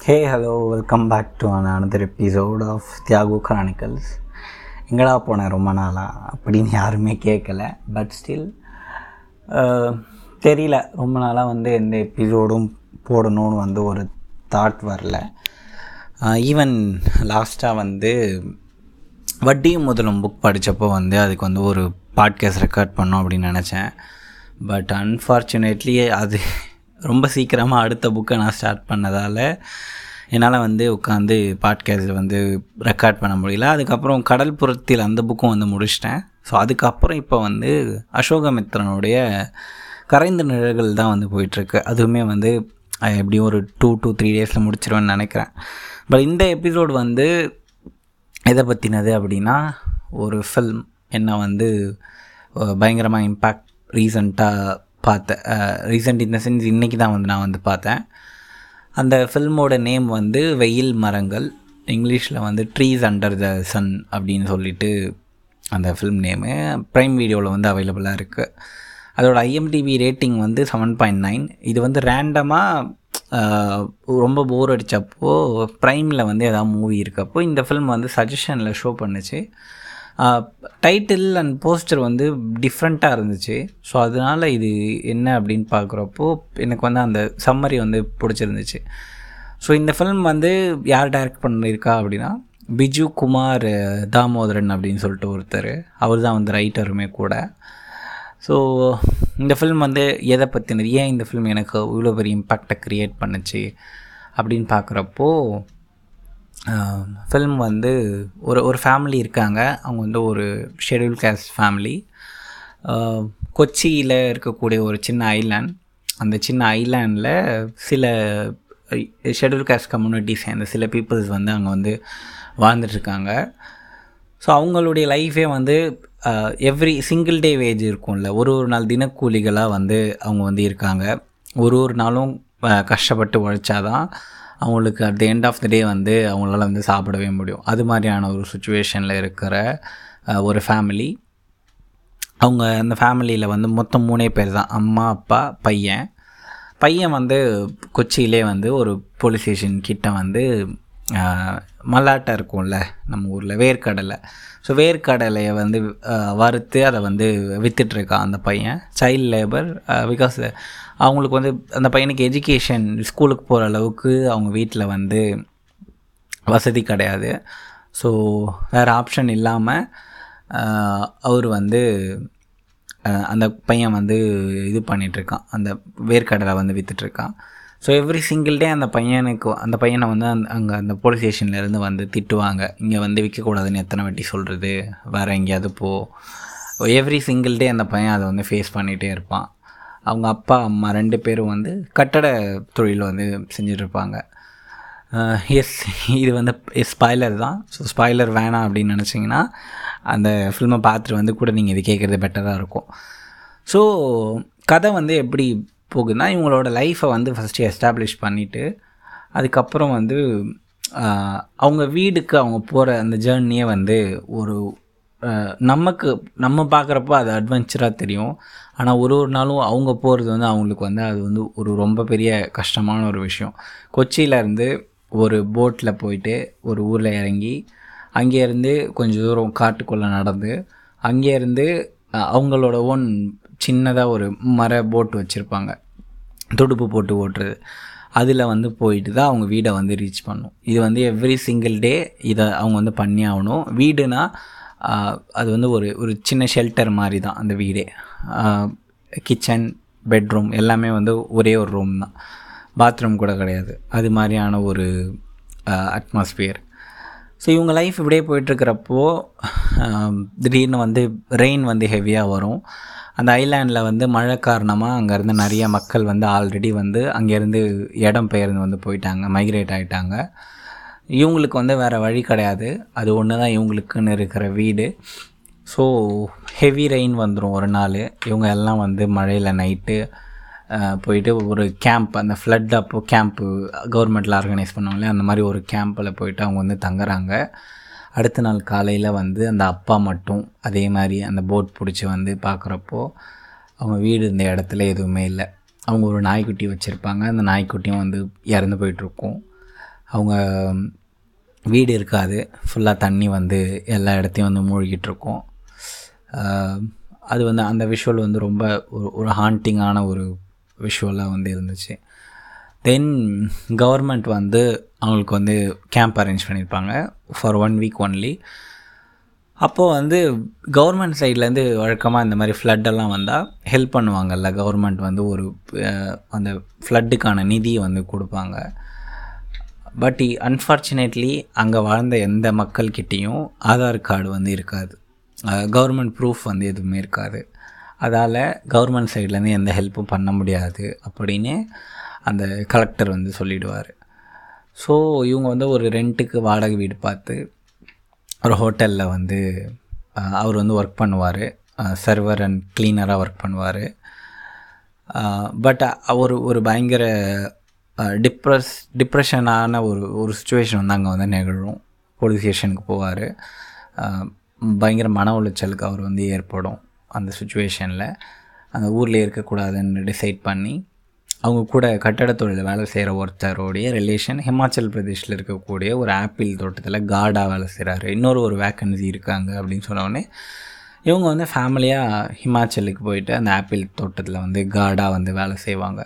hey hello welcome back to another episode of Thiyagu chronicles எங்கடா போனேன் ரொம்ப நாளாக அப்படின்னு யாருமே கேட்கல பட் ஸ்டில் தெரியல ரொம்ப நாளாக வந்து எந்த எபிசோடும் போடணும்னு வந்து ஒரு தாட் வரல ஈவன் லாஸ்ட்டாக வந்து வட்டியும் முதலும் புக் படித்தப்போ வந்து அதுக்கு வந்து ஒரு பாட்காஸ்ட் ரெக்கார்ட் பண்ணோம் அப்படின்னு நினச்சேன் பட் அன்ஃபார்ச்சுனேட்லி அது ரொம்ப சீக்கிரமாக அடுத்த புக்கை நான் ஸ்டார்ட் பண்ணதால் என்னால் வந்து உட்காந்து பாட்காஸ்ட் வந்து ரெக்கார்ட் பண்ண முடியல அதுக்கப்புறம் கடல்புறத்தில் அந்த புக்கும் வந்து முடிச்சிட்டேன் ஸோ அதுக்கப்புறம் இப்போ வந்து அசோகமித்ரனுடைய கரைந்த நிழல்கள் தான் வந்து போயிட்டுருக்கு அதுவுமே வந்து அஹ், எப்படியும் ஒரு டூ டூ த்ரீ டேஸில் முடிச்சிருவேன்னு நினைக்கிறேன் பட் இந்த எபிசோடு வந்து எதை பற்றினது அப்படின்னா ஒரு ஃபில்ம் என்ன வந்து பயங்கரமாக இம்பேக்ட் ரீசண்டாக பார்த்தேன் ரீசெண்ட் இந்த சென்ஸ் இன்றைக்கி தான் வந்து நான் வந்து பார்த்தேன் அந்த ஃபில்மோட நேம் வந்து வெயில் மரங்கள் இங்கிலீஷில் வந்து ட்ரீஸ் அண்டர் த சன் அப்படின்னு சொல்லிட்டு அந்த ஃபில்ம் நேமு ப்ரைம் வீடியோவில் வந்து அவைலபிளாக இருக்குது அதோட ஐஎம்டிபி ரேட்டிங் வந்து செவன் பாயிண்ட் நைன் இது வந்து ரேண்டமாக ரொம்ப போர் அடித்தப்போ ப்ரைமில் வந்து ஏதாவது மூவி இருக்கப்போ இந்த ஃபில்ம் வந்து சஜஷனில் ஷோ பண்ணுச்சு டைட்டில் அண்ட் போஸ்டர் வந்து டிஃப்ரெண்ட்டாக இருந்துச்சு ஸோ அதனால் இது என்ன அப்படின்னு பார்க்குறப்போ எனக்கு வந்து அந்த சம்மரி வந்து பிடிச்சிருந்துச்சு ஸோ இந்த ஃபில்ம் வந்து யார் டைரக்ட் பண்ணியிருக்கா அப்படின்னா பிஜு குமார் தாமோதரன் அப்படின்னு சொல்லிட்டு ஒருத்தர் அவர் தான் வந்து ரைட்டருமே கூட ஸோ இந்த ஃபில்ம் வந்து எதை பற்றினது ஏன் இந்த ஃபில்ம் எனக்கு இவ்வளோ பெரிய இம்பேக்டை க்ரியேட் பண்ணுச்சு அப்படின்னு பார்க்குறப்போ ஃபில்ம் வந்து ஒரு ஒரு ஃபேமிலி இருக்காங்க அவங்க வந்து ஒரு ஷெட்யூல் கேஸ்ட் ஃபேமிலி கொச்சியில் இருக்கக்கூடிய ஒரு சின்ன ஐலாண்ட் அந்த சின்ன ஐலாண்டில் சில ஷெட்யூல் கேஸ்ட் கம்யூனிட்டி சேர்ந்த சில பீப்புள்ஸ் வந்து அங்கே வந்து வாழ்ந்துட்டுருக்காங்க ஸோ அவங்களுடைய லைஃபே வந்து எவ்ரி சிங்கிள் டே வேஜ் இருக்கும்ல ஒரு ஒரு நாள் தினக்கூலிகளாக வந்து அவங்க வந்து இருக்காங்க ஒரு ஒரு நாளும் அஹ், கஷ்டப்பட்டு உழைச்சாதான் அவங்களுக்கு at the end of the day வந்து அவங்களால வந்து சாப்பிடவே முடியும் அது மாதிரியான ஒரு சுச்சுவேஷனில் இருக்கிற அஹ், ஒரு ஃபேமிலி அவங்க அந்த ஃபேமிலியில் வந்து மொத்தம் மூணே பேர் தான் அம்மா அப்பா பையன் பையன் வந்து கொச்சியிலே வந்து ஒரு போலீஸ் ஸ்டேஷன் கிட்ட வந்து ஆஹ், மல்லாட்டை இருக்கும்ல நம்ம ஊரில் வேர்க்கடலை ஸோ வேர்க்கடலையை வந்து ஆஹ், வறுத்து அதை வந்து விற்றுட்ருக்கான் அந்த பையன் சைல்ட் லேபர் பிகாஸ் அவங்களுக்கு வந்து அந்த பையனுக்கு எஜுகேஷன் ஸ்கூலுக்கு போகிற அளவுக்கு அவங்க வீட்டில் வந்து வசதி கிடையாது ஸோ வேறு ஆப்ஷன் இல்லாமல் அவர் வந்து அஹ், அந்த பையன் வந்து இது பண்ணிகிட்ருக்கான் அந்த வேர்க்கடலை வந்து விற்றுட்ருக்கான் ஸோ எவ்ரி சிங்கிள் டே அந்த பையனுக்கு அந்த பையனை வந்து அந்த அங்கே அந்த போலீஸ் ஸ்டேஷன்லேருந்து வந்து திட்டுவாங்க இங்கே வந்து விற்கக்கூடாதுன்னு எத்தனை வாட்டி சொல்கிறது வேறு எங்கேயாவது போ எவ்ரி சிங்கிள் டே அந்த பையன் அதை வந்து ஃபேஸ் பண்ணிகிட்டே இருப்பான் அவங்க அப்பா அம்மா ரெண்டு பேரும் வந்து கட்டட தொழில் வந்து செஞ்சிட்ருப்பாங்க எஸ் இது வந்து ஸ்பாய்லர் தான் ஸோ ஸ்பாய்லர் வேணாம் அப்படின்னு நினச்சிங்கன்னா அந்த ஃபில்மை பார்த்துட்டு வந்து கூட நீங்கள் இது கேட்குறது பெட்டராக இருக்கும் ஸோ கதை வந்து எப்படி போகுதுன்னா இவங்களோட லைஃப்பை வந்து ஃபஸ்ட்டு எஸ்டாப்ளிஷ் பண்ணிவிட்டு அதுக்கப்புறம் வந்து ஆஹ், அவங்க வீடுக்கு அவங்க போகிற அந்த ஜேர்னியே வந்து ஒரு ஆஹ், நமக்கு நம்ம பார்க்குறப்போ அது அட்வென்ச்சராக தெரியும் ஆனால் ஒரு ஒரு நாளும் அவங்க போகிறது வந்து அவங்களுக்கு வந்து அது வந்து ஒரு ரொம்ப பெரிய கஷ்டமான ஒரு விஷயம் கொச்சியிலேருந்து ஒரு போட்டில் போயிட்டு ஒரு ஊரில் இறங்கி அங்கேருந்து கொஞ்சம் தூரம் காட்டுக்குள்ளே நடந்து அங்கேருந்து அஹ், அவங்களோட ஓன் சின்னதாக ஒரு மர போட் வச்சுருப்பாங்க துடுப்பு போட்டு ஓட்டுறது அதில் வந்து போயிட்டு தான் அவங்க வீடை வந்து ரீச் பண்ணும் இது வந்து எவ்ரி சிங்கிள் டே இதை அவங்க வந்து பண்ணி ஆகணும் வீடுனா ஆஹ், அது வந்து ஒரு ஒரு சின்ன ஷெல்டர் மாதிரி தான் அந்த வீடே கிச்சன் பெட்ரூம் எல்லாமே வந்து ஒரே ஒரு ரூம் தான் பாத்ரூம் கூட கிடையாது அது மாதிரியான ஒரு அட்மாஸ்பியர் ஸோ இவங்க லைஃப் இப்படியே போயிட்டுருக்கிறப்போ திடீர்னு வந்து ரெயின் வந்து ஹெவியாக வரும் அந்த ஐலாண்டில் வந்து மழை காரணமாக அங்கேருந்து நிறைய மக்கள் வந்து ஆல்ரெடி வந்து அங்கேருந்து இடம் பெயர்ந்து வந்து போயிட்டாங்க மைக்ரேட் ஆகிட்டாங்க இவங்களுக்கு வந்து வேறு வழி கிடையாது அது ஒன்று தான் இவங்களுக்குன்னு இருக்கிற வீடு ஸோ ஹெவி ரெயின் வந்துடும் ஒரு நாள் இவங்க எல்லாம் வந்து மழையில் நைட்டு போயிட்டு ஒரு கேம்ப் அந்த ஃப்ளட் அப்போ கேம்ப்பு கவர்மெண்ட்டில் ஆர்கனைஸ் பண்ணுவாங்களே அந்த மாதிரி ஒரு கேம்பில் போயிட்டு அவங்க வந்து தங்குறாங்க அடுத்த நாள் காலையில் வந்து அந்த அப்பா மட்டும் அதே மாதிரி அந்த போட் பிடிச்சி வந்து பார்க்குறப்போ அவங்க வீடு இந்த இடத்துல எதுவுமே இல்லை அவங்க ஒரு நாய்க்குட்டி வச்சுருப்பாங்க அந்த நாய்க்குட்டியும் வந்து இறந்து போயிட்டுருக்கும் அவங்க வீடு இருக்காது ஃபுல்லாக தண்ணி வந்து எல்லா இடத்தையும் வந்து மூழ்கிட்டு இருக்கும் ஆஹ் அது வந்து அந்த விஷுவல் வந்து ரொம்ப ஒரு ஒரு ஹாண்டிங்கான ஒரு விஷுவலாக வந்து இருந்துச்சு தென் கவர்மெண்ட் வந்து அவங்களுக்கு வந்து கேம்ப் அரேஞ்ச் பண்ணியிருப்பாங்க ஃபார் ஒன் வீக் ஒன்லி அப்போது வந்து கவர்மெண்ட் சைட்லேருந்து வழக்கமாக இந்த மாதிரி ஃப்ளட்டெல்லாம் வந்தால் ஹெல்ப் பண்ணுவாங்கல்ல கவர்மெண்ட் வந்து ஒரு அஹ், அந்த ஃப்ளட்டுக்கான நிதியை வந்து கொடுப்பாங்க பட் அன்ஃபார்ச்சுனேட்லி அங்கே வாழ்ந்த எந்த மக்கள்கிட்டேயும் ஆதார் கார்டு வந்து இருக்காது கவர்மெண்ட் ப்ரூஃப் வந்து எதுவுமே இருக்காது அதால் கவர்மெண்ட் சைட்லேருந்து எந்த ஹெல்ப்பும் பண்ண முடியாது அப்படின்னு அந்த கலெக்டர் வந்து சொல்லிடுவார் ஸோ இவங்க வந்து ஒரு ரெண்ட்டுக்கு வாடகை வீடு பார்த்து ஒரு ஹோட்டலில் வந்து அஹ், அவர் வந்து ஒர்க் பண்ணுவார் சர்வர் அண்ட் க்ளீனராக ஒர்க் பண்ணுவார் பட் ஒரு ஒரு பயங்கர டிப்ரெஸ் டிப்ரெஷனான ஒரு ஒரு சுச்சுவேஷன் வந்து அங்கே வந்து நிகழும் போலீஸ் ஸ்டேஷனுக்கு போவார் பயங்கர மன உளைச்சலுக்கு அவர் வந்து ஏற்படும் அந்த சுச்சுவேஷனில் அந்த ஊரில் இருக்கக்கூடாதுன்னு டிசைட் பண்ணி அவங்க கூட கட்டடத் தொழில் வேலை செய்கிற ஒருத்தருடைய ரிலேஷன் ஹிமாச்சல் பிரதேஷில் இருக்கக்கூடிய ஒரு ஆப்பிள் தோட்டத்தில் கார்டாக வேலை செய்கிறாரு இன்னொரு ஒரு வேக்கன்சி இருக்காங்க அப்படின்னு சொன்ன உடனே இவங்க வந்து ஃபேமிலியாக ஹிமாச்சலுக்கு போயிட்டு அந்த ஆப்பிள் தோட்டத்தில் வந்து கார்டாக வந்து வேலை செய்வாங்க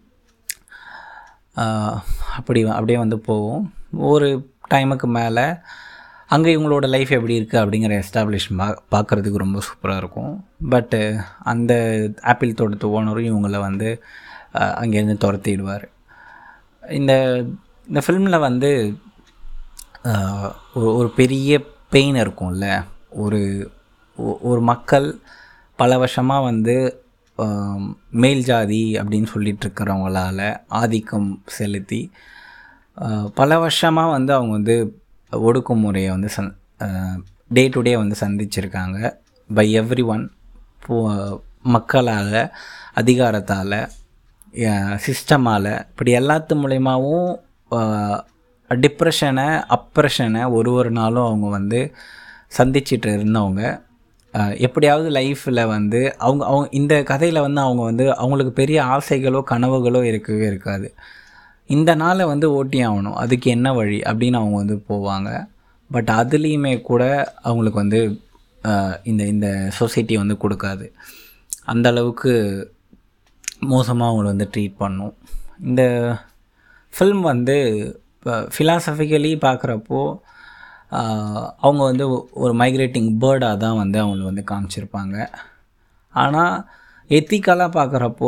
ஆஹ் அப்படி அப்படியே வந்து போகும் ஒரு டைமுக்கு மேலே அங்கே இவங்களோட லைஃப் எப்படி இருக்குது அப்படிங்கிற எஸ்டாப்ளிஷ் பா பார்க்குறதுக்கு ரொம்ப சூப்பராக இருக்கும் பட்டு அந்த ஆப்பிள் தோட்டத்து ஓனரும் இவங்கள வந்து ஆஹ் அங்கேருந்து துரத்திடுவார் இந்த இந்த ஃபில்மில் வந்து ஆஹ் ஒரு ஒரு பெரிய பெயின் இருக்கும்ல ஒரு ஒ- ஒரு மக்கள் பல வருஷமாக வந்து ஆம், மேல் ஜாதி அப்படின்னு சொல்லிட்டு இருக்கிறவங்களால ஆதிக்கம் செலுத்தி ஆஹ், பல வருஷமாக வந்து அவங்க வந்து ஒடுக்குமுறையை வந்து சந் டே டு டே வந்து சந்திச்சிருக்காங்க பை எவ்ரி ஒன் மக்களால் அதிகாரத்தால் சிஸ்டமால் இப்படி எல்லாத்து மூலயமாவும் டிப்ரெஷனை அப்ரெஷனை ஒரு ஒரு நாளும் அவங்க வந்து சந்திச்சிட்டு இருந்தவங்க அஹ், எப்படியாவது லைஃப்பில் வந்து அவங்க அவங்க இந்த கதையில் வந்து அவங்க வந்து அவங்களுக்கு பெரிய ஆசைகளோ கனவுகளோ இருக்கவே இருக்காது இந்த நாளை வந்து ஓட்டி ஆகணும் அதுக்கு என்ன வழி அப்படின்னு அவங்க வந்து போவாங்க பட் அதுலேயுமே கூட அவங்களுக்கு வந்து அஹ், இந்த இந்த சொசைட்டி வந்து கொடுக்காது அந்த அளவுக்கு மோசமாக அவங்கள வந்து ட்ரீட் பண்ணும் இந்த ஃபில்ம் வந்து இப்போ ஃபிலாசபிக்கலி பார்க்குறப்போ அவங்க வந்து ஒரு மைக்ரேட்டிங் பேர்டாக தான் வந்து அவங்கள வந்து காமிச்சிருப்பாங்க ஆனால் எத்திக்கலாக பார்க்குறப்போ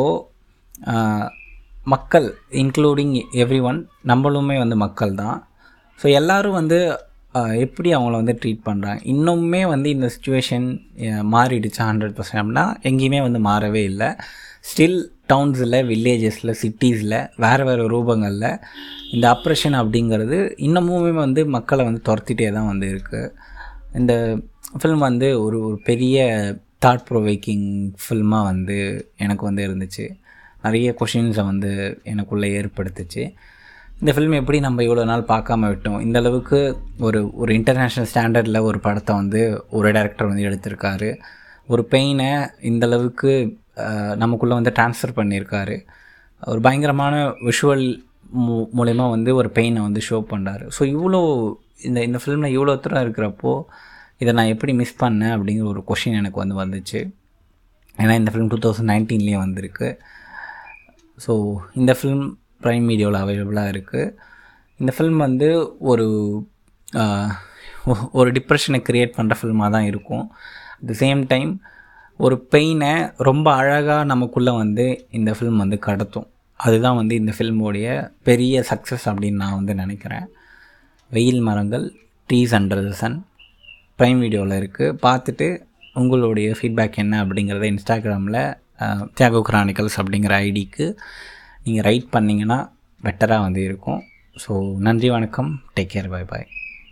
மக்கள் இன்க்ளூடிங் எவ்ரி ஒன் நம்மளுமே வந்து மக்கள் தான் ஸோ எல்லோரும் வந்து ஆஹ், எப்படி அவங்கள வந்து ட்ரீட் பண்ணுறாங்க இன்னுமே வந்து இந்த சுச்சுவேஷன் மாறிடுச்சா ஹண்ட்ரட் பர்சன்ட் அப்படின்னா எங்கேயுமே வந்து மாறவே இல்லை ஸ்டில் டவுன்ஸில் வில்லேஜஸில் சிட்டிஸில் வேறு வேறு ரூபங்களில் இந்த அப்ரெஷன் அப்படிங்கிறது இன்னமுமே வந்து மக்களை வந்து துரத்திட்டே தான் வந்து இருக்குது இந்த ஃபில்ம் வந்து ஒரு ஒரு பெரிய தாட் ப்ரொவைக்கிங் ஃபில்மாக வந்து எனக்கு வந்து இருந்துச்சு நிறைய கொஷின்ஸை வந்து எனக்குள்ளே ஏற்படுத்துச்சு இந்த ஃபில்ம் எப்படி நம்ம இவ்வளோ நாள் பார்க்காம விட்டோம் இந்த அளவுக்கு ஒரு ஒரு இன்டர்நேஷ்னல் ஸ்டாண்டர்டில் ஒரு படத்தை வந்து ஒரு டைரக்டர் வந்து எடுத்திருக்காரு ஒரு பெயினை இந்த அளவுக்கு அஹ், நமக்குள்ளே வந்து ட்ரான்ஸ்ஃபர் பண்ணியிருக்காரு ஒரு பயங்கரமான விஷுவல் மூ மூலயமா வந்து ஒரு பெயினை வந்து ஷோ பண்ணுறாரு ஸோ இவ்வளோ இந்த இந்த ஃபில்மில் இவ்வளோ தூரம் இருக்கிறப்போ இதை நான் எப்படி மிஸ் பண்ணேன் அப்படிங்கிற ஒரு கொஷின் எனக்கு வந்து வந்துச்சு ஏன்னா இந்த ஃபிலிம் டூ தௌசண்ட் நைன்டீன்லேயே வந்திருக்கு ஸோ இந்த ஃபிலிம் ப்ரைம் வீடியோவில் அவைலபிளாக இருக்குது இந்த ஃபில்ம் வந்து ஒரு ஆஹ், ஒ- ஒரு டிப்ரெஷனை க்ரியேட் பண்ணுற ஃபில்மாக தான் இருக்கும் அட் த சேம் டைம் ஒரு பெயினை ரொம்ப அழகாக நமக்குள்ளே வந்து இந்த ஃபில்ம் வந்து கடத்தும் அதுதான் வந்து இந்த ஃபில்மோடைய பெரிய சக்ஸஸ் அப்படின்னு நான் வந்து நினைக்கிறேன் வெயில் மரங்கள் trees under the sun prime வீடியோவில் இருக்குது பார்த்துட்டு உங்களுடைய ஃபீட்பேக் என்ன அப்படிங்கிறத இன்ஸ்டாகிராமில் தியாகோ கிரானிக்கல்ஸ் அப்படிங்கிற ஐடிக்கு நீங்கள் ரைட் பண்ணிங்கன்னா பெட்டராக வந்து இருக்கும் ஸோ நன்றி வணக்கம் டேக் கேர் பை பாய்